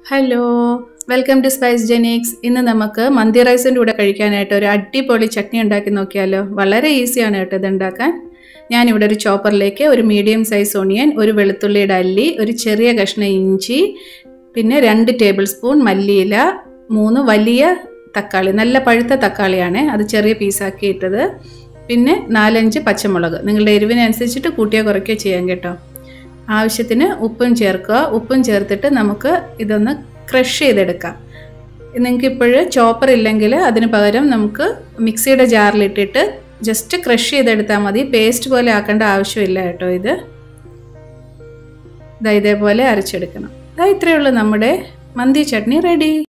hello welcome to spice Jenix ഇന്ന് നമുക്ക് മന്തി റൈസിൻ്റെ കൂടെ കഴിക്കാനായിട്ട് ഒരു അടിപൊളി ചട്നി ഉണ്ടാക്കി നോക്കിയാലോ വളരെ ഈസിയാണ് കേട്ടോ ഇത് ഉണ്ടാക്കാൻ ഞാനിവിടെ ഒരു ചോപ്പറിലേക്ക് ഒരു മീഡിയം സൈസ് ഓണിയൻ ഒരു വെളുത്തുള്ളിയുടെ അല്ലി ഒരു ചെറിയ കഷ്ണം ഇഞ്ചി പിന്നെ രണ്ട് ടേബിൾ സ്പൂൺ മല്ലിയില മൂന്ന് വലിയ തക്കാളി നല്ല പഴുത്ത തക്കാളിയാണ് അത് ചെറിയ പീസാക്കി ഇട്ടത് പിന്നെ നാലഞ്ച് പച്ചമുളക് നിങ്ങളുടെ എരിവിനനുസരിച്ചിട്ട് കൂട്ടിയോ കുറയ്ക്കുകയോ ചെയ്യാം കേട്ടോ ആവശ്യത്തിന് ഉപ്പും ചേർക്കുക ഉപ്പും ചേർത്തിട്ട് നമുക്ക് ഇതൊന്ന് ക്രഷ് ചെയ്തെടുക്കാം നിങ്ങൾക്ക് ഇപ്പോഴ് ചോപ്പർ ഇല്ലെങ്കിൽ അതിന് പകരം നമുക്ക് മിക്സിയുടെ ജാറിലിട്ടിട്ട് ജസ്റ്റ് ക്രഷ് ചെയ്തെടുത്താൽ മതി പേസ്റ്റ് പോലെ ആക്കേണ്ട ആവശ്യമില്ല കേട്ടോ ഇത് ഇതാ ഇതേപോലെ അരച്ചെടുക്കണം ഇതാ ഇത്രയേ ഉള്ളൂ നമ്മുടെ മന്തി ചട്നി റെഡി